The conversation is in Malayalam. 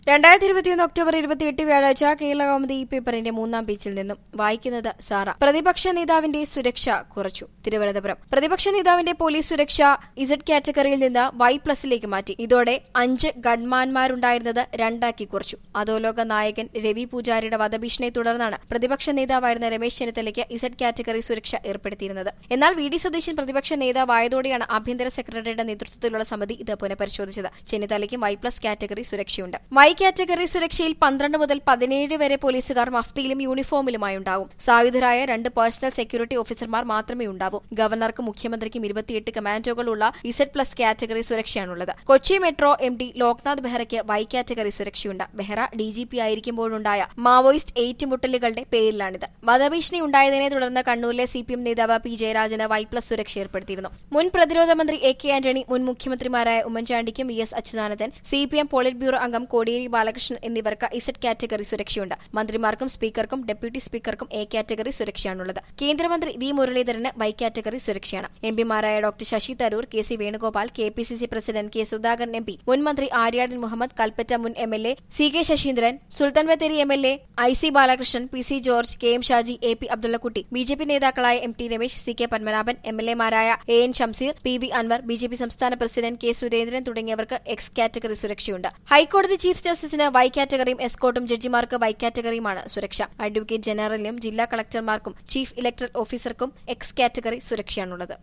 രണ്ടായിരത്തി ഇരുപത്തിയൊന്ന് ഒക്ടോബർ ഇരുപത്തിയെട്ട് വ്യാഴാഴ്ച കേരള കൗമുദി ഈ പേപ്പറിന്റെ മൂന്നാം പേജിൽ നിന്നും വായിക്കുന്നത് സാറ പ്രതിപക്ഷ നേതാവിന്റെ സുരക്ഷ കുറച്ചു തിരുവനന്തപുരം പ്രതിപക്ഷ നേതാവിന്റെ പോലീസ് സുരക്ഷ ഇസഡ് കാറ്റഗറിയിൽ നിന്ന് വൈ പ്ലസിലേക്ക് മാറ്റി ഇതോടെ അഞ്ച് ഗൺമാൻമാരുണ്ടായിരുന്നത് രണ്ടാക്കി കുറച്ചു അധോലോക നായകൻ രവി പൂജാരിയുടെ വധഭീഷണിയെ തുടർന്നാണ് പ്രതിപക്ഷ നേതാവായിരുന്ന രമേശ് ചെന്നിത്തലയ്ക്ക് ഇസഡ് കാറ്റഗറി സുരക്ഷ ഏർപ്പെടുത്തിയിരുന്നത് എന്നാൽ വി ഡി സതീശൻ പ്രതിപക്ഷ നേതാവായതോടെയാണ് ആഭ്യന്തര സെക്രട്ടറിയുടെ നേതൃത്വത്തിലുള്ള സമിതി ഇത് പുനഃപരിശോധിച്ചത് ചെന്നിത്തലയ്ക്കും വൈ പ്ലസ് കാറ്റഗറി സുരക്ഷയുണ്ട് വൈ കാറ്റഗറി സുരക്ഷയിൽ പന്ത്രണ്ട് മുതൽ പതിനേഴ് വരെ പോലീസുകാർ മഫ്തിയിലും യൂണിഫോമിലുമായി ഉണ്ടാവും സായുധരായ രണ്ട് പേഴ്സണൽ സെക്യൂരിറ്റി ഓഫീസർമാർ മാത്രമേ ഉണ്ടാവൂ ഗവർണർക്കും മുഖ്യമന്ത്രിക്കും ഇരുപത്തിയെട്ട് കമാൻഡോകളുള്ള ഇസഡ് പ്ലസ് കാറ്റഗറി സുരക്ഷയാണുള്ളത് Kochi metro M D Loknath ബെഹ്റയ്ക്ക് വൈ കാറ്റഗറി സുരക്ഷയുണ്ട് ബെഹ്റ ഡി ജി പി ആയിരിക്കുമ്പോഴുണ്ടായ മാവോയിസ്റ്റ് ഏറ്റുമുട്ടലുകളുടെ പേരിലാണിത് വധഭീഷണി ഉണ്ടായതിനെ തുടർന്ന് കണ്ണൂരിലെ സി പി എം നേതാവ് പി ജയരാജന് വൈ പ്ലസ് സുരക്ഷ ഏർപ്പെടുത്തിയിരുന്നു മുൻ പ്രതിരോധ മന്ത്രി എ കെ ആന്റണി മുൻ മുഖ്യമന്ത്രിമാരായ ഉമ്മൻചാണ്ടിക്കും V S Achuthanandan C P M politburo അംഗം കോടിയേരി ബാലകൃഷ്ണൻ എന്നിവർക്ക് ഇസഡ് കാറ്റഗറി സുരക്ഷയുണ്ട് മന്ത്രിമാർക്കും സ്പീക്കർക്കും ഡെപ്യൂട്ടി സ്പീക്കർക്കും എ കാറ്റഗറി സുരക്ഷയാണുള്ളത് കേന്ദ്രമന്ത്രി വി മുരളീധരന് വൈ കാറ്റഗറി സുരക്ഷയാണ് എം പിമാരായ doctor Shashi Tharoor K C Venugopal K P C C president K Sudhakaran M P മുൻ മന്ത്രി ആര്യാടൻ മുഹമ്മദ് കൽപ്പറ്റ മുൻ M L A C K Saseendran Sultan Bathery M L A I C Balakrishnan P C George K M Shaji A P അബ്ദുള്ളക്കുട്ടി ബി ജെ പി നേതാക്കളായ M T Ramesh C K Padmanabhan M L എമാരായ A N Shamseer P V Anvar B J P സംസ്ഥാന പ്രസിഡന്റ് കെ സുരേന്ദ്രൻ തുടങ്ങിയവർക്ക് എക്സ് കാറ്റഗറി സുരക്ഷയുണ്ട് ഹൈക്കോടതി ചീഫ് ജസ്റ്റിസിന് വൈ കാറ്റഗറിയും എസ്കോട്ടും ജഡ്ജിമാർക്ക് വൈ കാറ്റഗറിയുമാണ് സുരക്ഷ അഡ്വക്കേറ്റ് ജനറലിനും ജില്ലാ കളക്ടർമാർക്കും ചീഫ് ഇലക്ടറൽ ഓഫീസർക്കും എക്സ് കാറ്റഗറി സുരക്ഷയാണുള്ളത്